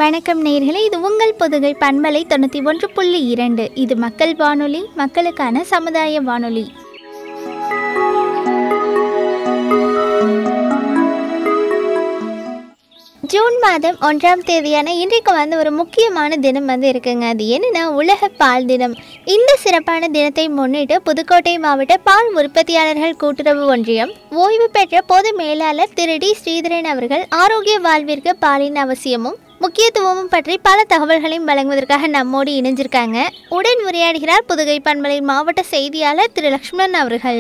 வணக்கம் நேயர்களே இது உங்கள் பொதுகை பண்பலை தொண்ணூற்றி ஒன்று புள்ளி இரண்டு இது மக்கள் வானொலி மக்களுக்கான சமுதாய வானொலி ஜூன் மாதம் ஒன்றாம் தேதியான இன்றைக்கு வந்து ஒரு முக்கியமான தினம் வந்து இருக்குங்க அது என்னன்னா உலக பால் தினம் இந்த சிறப்பான தினத்தை முன்னிட்டு புதுக்கோட்டை மாவட்ட பால் உற்பத்தியாளர்கள் கூட்டுறவு ஒன்றியம் ஓய்வு பெற்ற பொது மேலாளர் திரு டி ஸ்ரீதரன் அவர்கள் ஆரோக்கிய வாழ்விற்கு பாலின் அவசியமும் முக்கியத்துவமும் பற்றி பல தகவல்களையும் வழங்குவதற்காக நம்மோடு இணைஞ்சிருக்காங்க உடன் உரையாடுகிறார் புதுகை பண்பலை மாவட்ட செய்தியாளர் திரு லக்ஷ்மணன் அவர்கள்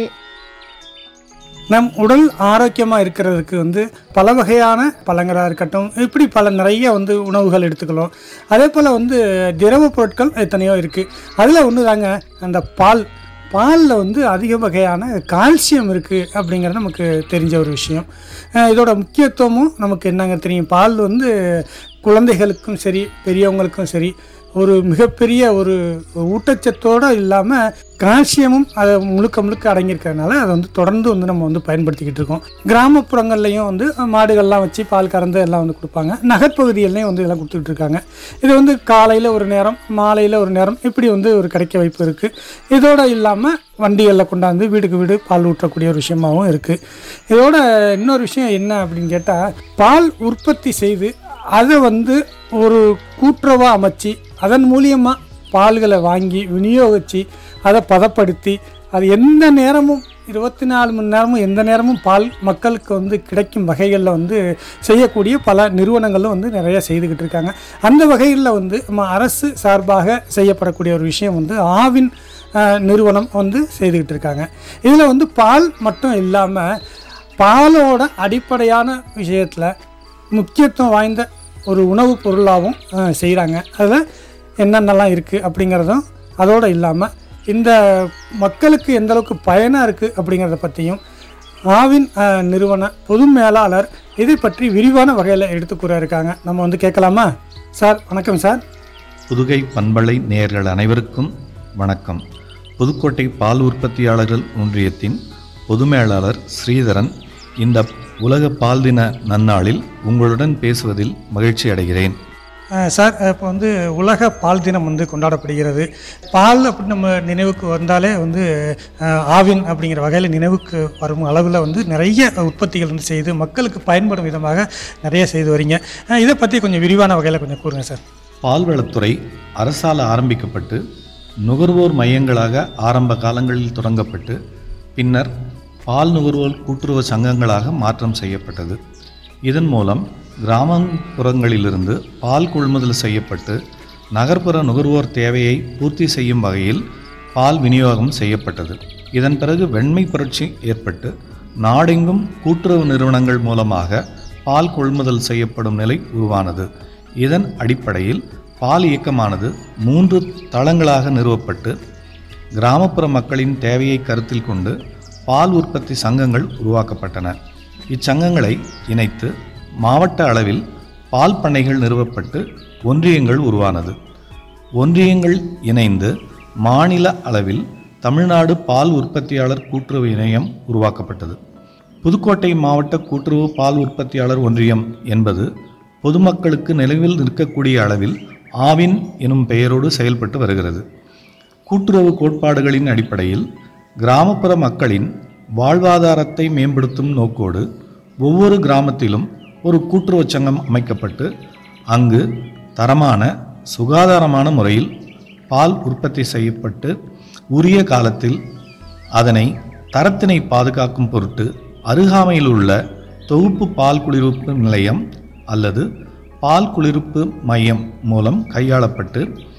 நம் உடல் ஆரோக்கியமாக இருக்கிறதுக்கு வந்து பல வகையான பழங்களாக இருக்கட்டும் இப்படி பல நிறைய வந்து உணவுகள் எடுத்துக்கலாம் அதே போல் வந்து திரவ பொருட்கள் எத்தனையோ இருக்குது அதில் ஒன்று தாங்க அந்த பால் பாலில் வந்து அதிக வகையான கால்சியம் இருக்குது அப்படிங்கிறது நமக்கு தெரிஞ்ச ஒரு விஷயம் அஹ் இதோட முக்கியத்துவமும் நமக்கு என்னங்க தெரியும் பால் வந்து குழந்தைகளுக்கும் சரி பெரியவங்களுக்கும் சரி ஒரு மிகப்பெரிய ஒரு ஊட்டச்சத்தோடு இல்லாமல் கால்சியமும் அதை முழுக்க முழுக்க அடங்கியிருக்கிறதுனால அதை வந்து தொடர்ந்து வந்து நம்ம வந்து பயன்படுத்திக்கிட்டு இருக்கோம் கிராமப்புறங்கள்லையும் வந்து மாடுகள்லாம் வச்சு பால் கறந்து எல்லாம் வந்து கொடுப்பாங்க நகர்ப்பகுதிகள்லையும் வந்து இதெல்லாம் கொடுத்துட்டு இருக்காங்க இது வந்து காலையில் ஒரு நேரம் மாலையில் ஒரு நேரம் இப்படி வந்து ஒரு கிடைக்க வாய்ப்பு இருக்குது இதோடு இல்லாமல் வண்டிகளில் கொண்டாந்து வீட்டுக்கு வீடு பால் ஊற்றக்கூடிய ஒரு விஷயமாகவும் இருக்குது இதோட இன்னொரு விஷயம் என்ன அப்படின்னு கேட்டால் பால் உற்பத்தி செய்து அதை வந்து ஒரு கூட்டுறவாக அமைச்சு அதன் மூலியமாக பால்களை வாங்கி விநியோகித்து அதை பதப்படுத்தி அது எந்த நேரமும் இருபத்தி நாலு மணி நேரமும் எந்த நேரமும் பால் மக்களுக்கு வந்து கிடைக்கும் வகைகளில் வந்து செய்யக்கூடிய பல நிறுவனங்களும் வந்து நிறைய செய்துக்கிட்டு இருக்காங்க அந்த வகைகளில் வந்து நம்ம அரசு சார்பாக செய்யப்படக்கூடிய ஒரு விஷயம் வந்து ஆவின் அஹ், நிறுவனம் வந்து செய்துக்கிட்டு இருக்காங்க இதில் வந்து பால் மட்டும் இல்லாமல் பாலோட அடிப்படையான விஷயத்தில் முக்கியத்துவம் வாய்ந்த ஒரு உணவுப் பொருளாகவும் செய்கிறாங்க அதில் என்னென்னலாம் இருக்குது அப்படிங்கிறதும் அதோடு இல்லாமல் இந்த மக்களுக்கு எந்த அளவுக்கு பயனாக இருக்குது அப்படிங்கிறத பற்றியும் ஆவின் அஹ், நிறுவன பொது மேலாளர் இதை பற்றி விரிவான வகையில் எடுத்து கூற இருக்காங்க நம்ம வந்து கேட்கலாமா சார் வணக்கம் சார் புதுகை பண்பலை நேயர்கள் அனைவருக்கும் வணக்கம் புதுக்கோட்டை பால் உற்பத்தியாளர்கள் ஒன்றியத்தின் பொது மேலாளர் ஸ்ரீதரன் இந்த உலக பால் தின நன்னாளில் உங்களுடன் பேசுவதில் மகிழ்ச்சி அடைகிறேன் அஹ், சார் இப்போ வந்து உலக பால் தினம் வந்து கொண்டாடப்படுகிறது பால் அப்படின்னு நம்ம நினைவுக்கு வந்தாலே வந்து அஹ், ஆவின் அப்படிங்கிற வகையில் நினைவுக்கு வரும் அளவில் வந்து நிறைய உற்பத்திகள் வந்து செய்து மக்களுக்கு பயன்படும் விதமாக நிறைய செய்து வரீங்க அஹ், இதை பற்றி கொஞ்சம் விரிவான வகையில் கொஞ்சம் கூறுங்க சார் பால்வளத்துறை அரசால் ஆரம்பிக்கப்பட்டு நுகர்வோர் மையங்களாக ஆரம்ப காலங்களில் தொடங்கப்பட்டு பின்னர் பால் நுகர்வோர் கூட்டுறவு சங்கங்களாக மாற்றம் செய்யப்பட்டது இதன் மூலம் கிராமப்புறங்களிலிருந்து பால் கொள்முதல் செய்யப்பட்டு நகர்ப்புற நுகர்வோர் தேவையை பூர்த்தி செய்யும் வகையில் பால் விநியோகம் செய்யப்பட்டது இதன் பிறகு வெண்மை புரட்சி ஏற்பட்டு நாடெங்கும் கூட்டுறவு நிறுவனங்கள் மூலமாக பால் கொள்முதல் செய்யப்படும் நிலை உருவானது இதன் அடிப்படையில் பால் இயக்கமானது மூன்று தளங்களாக நிறுவப்பட்டு கிராமப்புற மக்களின் தேவையை கருத்தில் கொண்டு பால் உற்பத்தி சங்கங்கள் உருவாக்கப்பட்டன இச்சங்கங்களை இணைத்து மாவட்ட அளவில் பால் பண்ணைகள் நிறுவப்பட்டு ஒன்றியங்கள் உருவானது ஒன்றியங்கள் இணைந்து மாநில அளவில் தமிழ்நாடு பால் உற்பத்தியாளர் கூட்டுறவு இணையம் உருவாக்கப்பட்டது புதுக்கோட்டை மாவட்ட கூட்டுறவு பால் உற்பத்தியாளர் ஒன்றியம் என்பது பொதுமக்களுக்கு நிலவில் நிற்கக்கூடிய அளவில் ஆவின் எனும் பெயரோடு செயல்பட்டு வருகிறது கூட்டுறவு கோட்பாடுகளின் அடிப்படையில் கிராமப்புற மக்களின் வாழ்வாதாரத்தை மேம்படுத்தும் நோக்கோடு ஒவ்வொரு கிராமத்திலும் ஒரு கூட்டுறவு சங்கம் அமைக்கப்பட்டு அங்கு தரமான சுகாதாரமான முறையில் பால் உற்பத்தி செய்யப்பட்டு உரிய காலத்தில் அதனை தரத்தினை பாதுகாக்கும் பொருட்டு அருகாமையில் உள்ள தொகுப்பு பால் குளிர்விப்பு நிலையம் அல்லது பால் குளிர்விப்பு மையம் மூலம் கையாளப்பட்டு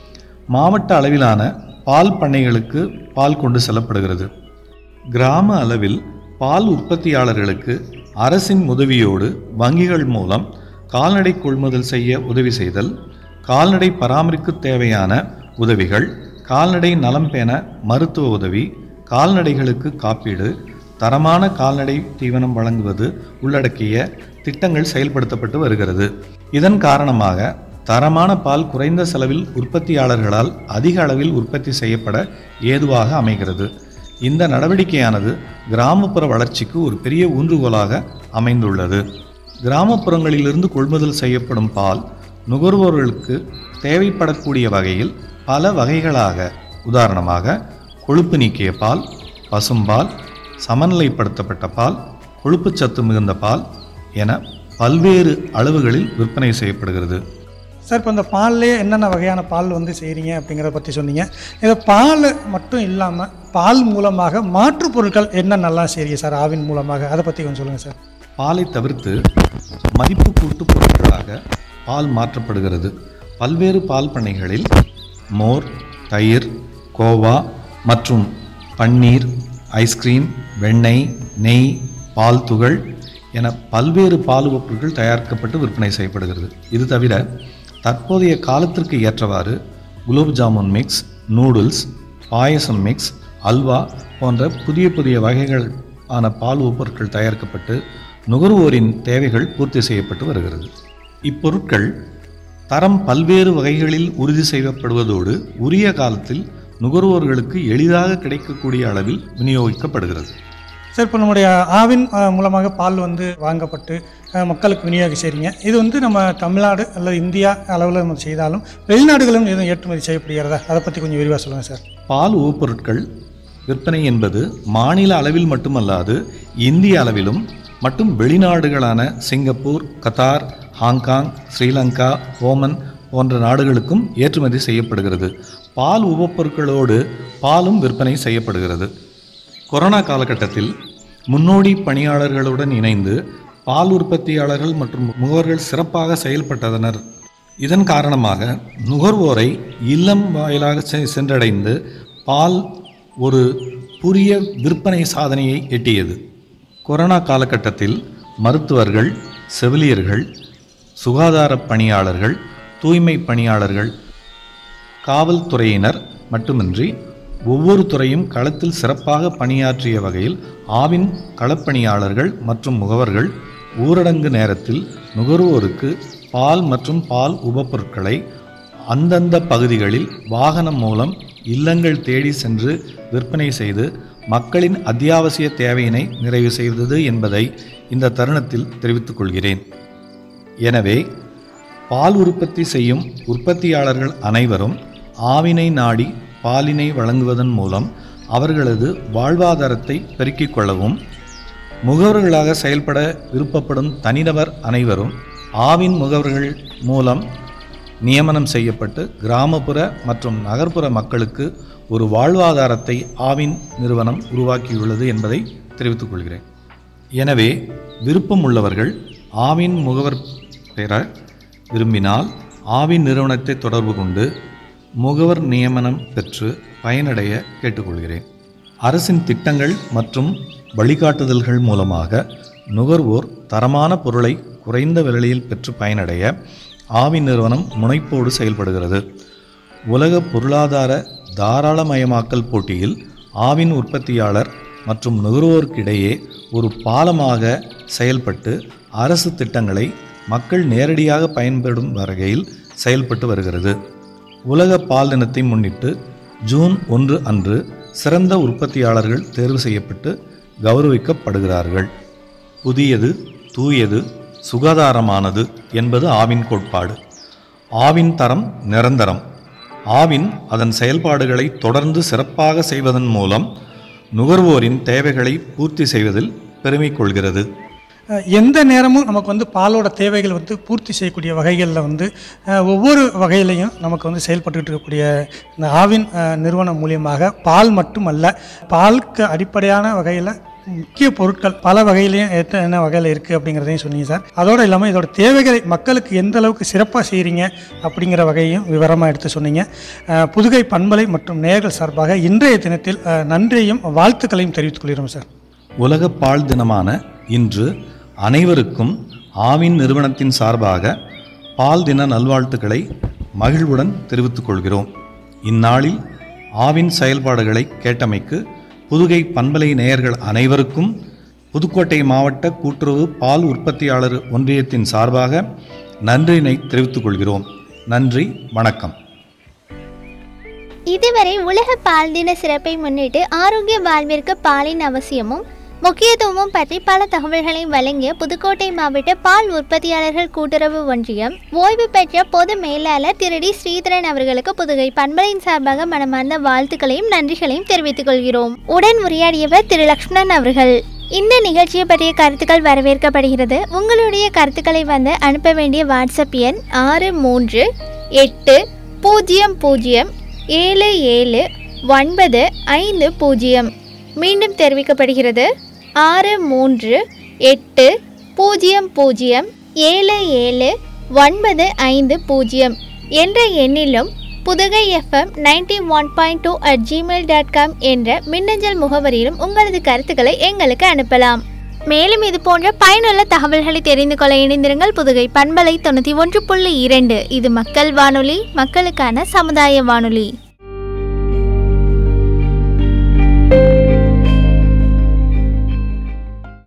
மாவட்ட அளவிலான பால் பண்ணைகளுக்கு பால் கொண்டு செல்லப்படுகிறது கிராம அளவில் பால் உற்பத்தியாளர்களுக்கு அரசின் உதவியோடு வங்கிகள் மூலம் கால்நடை கொள்முதல் செய்ய உதவி செய்தல் கால்நடை பராமரிப்பு தேவையான உதவிகள் கால்நடை நலம் பேண மருத்துவ உதவி கால்நடைகளுக்கு காப்பீடு தரமான கால்நடை தீவனம் வழங்குவது உள்ளடக்கிய திட்டங்கள் செயல்படுத்தப்பட்டு வருகிறது இதன் காரணமாக தரமான பால் குறைந்த செலவில் உற்பத்தியாளர்களால் அதிக அளவில் உற்பத்தி செய்யப்பட ஏதுவாக அமைகிறது இந்த நடவடிக்கையானது கிராமப்புற வளர்ச்சிக்கு ஒரு பெரிய ஊன்றுகோலாக அமைந்துள்ளது கிராமப்புறங்களிலிருந்து கொள்முதல் செய்யப்படும் பால் நுகர்வோர்களுக்கு தேவைப்படக்கூடிய வகையில் பல வகைகளாக உதாரணமாக கொழுப்பு நீக்கிய பால் பசும்பால் சமநிலைப்படுத்தப்பட்ட பால் கொழுப்புச்சத்து மிகுந்த பால் என பல்வேறு அளவுகளில் விற்பனை செய்யப்படுகிறது சார் இப்போ இந்த பால்லேயே என்னென்ன வகையான பால் வந்து செய்கிறீங்க அப்படிங்கிறத பற்றி சொன்னீங்க இதை பால் மட்டும் இல்லாமல் பால் மூலமாக மாற்றுப் பொருட்கள் என்னென்னலாம் செய்றீங்க சார் ஆவின் மூலமாக அதை பற்றி கொஞ்சம் சொல்லுங்கள் சார் பாலை தவிர்த்து மதிப்பு கூட்டு பொருட்களாக பால் மாற்றப்படுகிறது பல்வேறு பால் பண்ணைகளில் மோர் தயிர் கோவா மற்றும் பன்னீர் ஐஸ்கிரீம் வெண்ணெய் நெய் பால் துகள் என பல்வேறு பால் பொருட்கள் தயாரிக்கப்பட்டு விற்பனை செய்யப்படுகிறது இது தவிர தற்போதைய காலத்திற்கு ஏற்றவாறு gulab jamun mix noodles payasam mix halwa போன்ற புதிய புதிய வகைகள் ஆன பால் பொருட்கள் தயாரிக்கப்பட்டு நுகர்வோரின் தேவைகள் பூர்த்தி செய்யப்பட்டு வருகிறது இப்பொருட்கள் தரம் பல்வேறு வகைகளில் உறுதி செய்யப்படுவதோடு உரிய காலத்தில் நுகர்வோர்களுக்கு எளிதாக கிடைக்கக்கூடிய அளவில் விநியோகிக்கப்படுகிறது சார் இப்போ நம்முடைய ஆவின் அஹ், மூலமாக பால் வந்து வாங்கப்பட்டு அஹ், மக்களுக்கு விநியோகம் செய்கிறீங்க இது வந்து நம்ம தமிழ்நாடு அல்லது இந்தியா அளவில் நம்ம செய்தாலும் வெளிநாடுகளும் எதுவும் ஏற்றுமதி செய்யப்படுகிறதா அதை பற்றி கொஞ்சம் விரிவாக சொல்லுங்கள் சார் பால் உபப்பொருட்கள் விற்பனை என்பது மாநில அளவில் மட்டுமல்லாது இந்திய அளவிலும் மற்றும் வெளிநாடுகளான Singapore Qatar Hong Kong Sri Lanka Oman போன்ற நாடுகளுக்கும் ஏற்றுமதி செய்யப்படுகிறது பால் உபப்பொருட்களோடு பாலும் விற்பனை செய்யப்படுகிறது கொரோனா காலகட்டத்தில் முன்னோடி பணியாளர்களுடன் இணைந்து பால் உற்பத்தியாளர்கள் மற்றும் முகவர்கள் சிறப்பாக செயல்பட்டனர் இதன் காரணமாக நுகர்வோரை இல்லம் வாயிலாக செ- சென்றடைந்து பால் ஒரு புதிய விற்பனை சாதனையை எட்டியது கொரோனா காலகட்டத்தில் மருத்துவர்கள் செவிலியர்கள் சுகாதார பணியாளர்கள் தூய்மை பணியாளர்கள் காவல்துறையினர் மட்டுமின்றி ஒவ்வொரு துறையும் களத்தில் சிறப்பாக பணியாற்றிய வகையில் ஆவின் களப்பணியாளர்கள் மற்றும் முகவர்கள் ஊரடங்கு நேரத்தில் நுகர்வோருக்கு பால் மற்றும் பால் உபப்பொருட்களை அந்தந்த பகுதிகளில் வாகனம் மூலம் இல்லங்கள் தேடி சென்று விற்பனை செய்து மக்களின் அத்தியாவசிய தேவையினை நிறைவு செய்தது என்பதை இந்த தருணத்தில் தெரிவித்துக் கொள்கிறேன் எனவே பால் உற்பத்தி செய்யும் உற்பத்தியாளர்கள் அனைவரும் ஆவினை நாடி பாலினை வழங்குவதன் மூலம் அவர்களது வாழ்வாதாரத்தை பெருக்கிக் கொள்ளவும் முகவர்களாக செயல்பட விருப்பப்படும் தனிநபர் அனைவரும் ஆவின் முகவர்கள் மூலம் நியமனம் செய்யப்பட்டு கிராமப்புற மற்றும் நகர்ப்புற மக்களுக்கு ஒரு வாழ்வாதாரத்தை ஆவின் நிறுவனம் உருவாக்கியுள்ளது என்பதை தெரிவித்துக் கொள்கிறேன் எனவே விருப்பம் உள்ளவர்கள் ஆவின் முகவர் பெற விரும்பினால் ஆவின் நிறுவனத்தை தொடர்பு கொண்டு முகவர் நியமனம் பெற்று பயனடைய கேட்டுக்கொள்கிறேன் அரசின் திட்டங்கள் மற்றும் வழிகாட்டுதல்கள் மூலமாக நுகர்வோர் தரமான பொருளை குறைந்த விலையில் பெற்று பயனடைய ஆவின் நிறுவனம் முனைப்போடு செயல்படுகிறது உலக பொருளாதார தாராளமயமாக்கல் போட்டியில் ஆவின் உற்பத்தியாளர் மற்றும் நுகர்வோருக்கிடையே ஒரு பாலமாக செயல்பட்டு அரசு திட்டங்களை மக்கள் நேரடியாக பயன்படும் வகையில் செயல்பட்டு வருகிறது உலக பால் தினத்தை முன்னிட்டு ஜூன் ஒன்று அன்று சிறந்த உற்பத்தியாளர்கள் தேர்வு செய்யப்பட்டு கௌரவிக்கப்படுகிறார்கள் புதியது தூயது சுகாதாரமானது என்பது ஆவின் கோட்பாடு ஆவின் தரம் நிரந்தரம் ஆவின் அதன் செயல்பாடுகளை தொடர்ந்து சிறப்பாக செய்வதன் மூலம் நுகர்வோரின் தேவைகளை பூர்த்தி செய்வதில் பெருமை கொள்கிறது அஹ் எந்த நேரமும் நமக்கு வந்து பாலோட தேவைகள் வந்து பூர்த்தி செய்யக்கூடிய வகைகளில் வந்து அஹ், ஒவ்வொரு வகையிலையும் நமக்கு வந்து செயல்பட்டுக்கிட்டு இருக்கக்கூடிய இந்த ஆவின் அஹ், நிறுவனம் மூலியமாக பால் மட்டுமல்ல பாலுக்கு அடிப்படையான வகையில் முக்கிய பொருட்கள் பல வகையிலையும் எத்த என்ன வகையில் இருக்குது அப்படிங்கிறதையும் சொன்னீங்க சார் அதோடு இல்லாமல் இதோட தேவைகளை மக்களுக்கு எந்த அளவுக்கு சிறப்பாக செய்கிறீங்க அப்படிங்கிற வகையும் விவரமாக எடுத்து சொன்னீங்க அஹ், புதுகை பண்பலை மற்றும் நேயர்கள் சார்பாக இன்றைய தினத்தில் அஹ், நன்றியையும் வாழ்த்துக்களையும் தெரிவித்துக் கொள்கிறோம் சார் உலக பால் தினமான இன்று அனைவருக்கும் ஆவின் நிறுவனத்தின் சார்பாக பால் தின நல்வாழ்த்துக்களை மகிழ்வுடன் தெரிவித்துக் கொள்கிறோம் இந்நாளில் ஆவின் செயல்பாடுகளை கேட்டமைக்கு புதுகை பண்பலை நேயர்கள் அனைவருக்கும் புதுக்கோட்டை மாவட்ட கூட்டுறவு பால் உற்பத்தியாளர் ஒன்றியத்தின் சார்பாக நன்றியினை தெரிவித்துக் கொள்கிறோம் நன்றி வணக்கம் இதுவரை உலக பால் தின சிறப்பை முன்னிட்டு ஆரோக்கிய வாழ்விற்கு பாலின் அவசியமும் முக்கியத்துவமும் பற்றி பல தகவல்களை வழங்கிய புதுக்கோட்டை மாவட்ட பால் உற்பத்தியாளர்கள் கூட்டுறவு ஒன்றியம் ஓய்வு பெற்ற பொது மேலாளர் திரு டி ஸ்ரீதரன் அவர்களுக்கு புதுகை பண்பலையின் சார்பாக மனமார்ந்த வாழ்த்துக்களையும் நன்றிகளையும் தெரிவித்துக் கொள்கிறோம் உடன் உரையாடியவர் திரு லக்ஷ்மணன் அவர்கள் இந்த நிகழ்ச்சியை பற்றிய கருத்துக்கள் வரவேற்கப்படுகிறது உங்களுடைய கருத்துக்களை வந்து அனுப்ப வேண்டிய வாட்ஸ்அப் எண் ஆறு மூன்று எட்டு பூஜ்ஜியம் பூஜ்ஜியம் ஏழு ஏழு ஒன்பது ஐந்து பூஜ்ஜியம் மீண்டும் தெரிவிக்கப்படுகிறது ஆறு மூன்று எட்டு பூஜ்ஜியம் பூஜ்ஜியம் ஏழு ஏழு ஒன்பது ஐந்து பூஜ்ஜியம் என்ற எண்ணிலும் Pudugai FM ninety one point two at Gmail dot com என்ற மின்னஞ்சல் முகவரியிலும் உங்களது கருத்துக்களை எங்களுக்கு அனுப்பலாம் மேலும் இது போன்ற பயனுள்ள தகவல்களை தெரிந்து கொள்ள இணைந்திருங்கள் புதுகை பண்பலை தொண்ணூற்றி ஒன்று புள்ளி இரண்டு இது மக்கள் வானொலி மக்களுக்கான சமுதாய வானொலி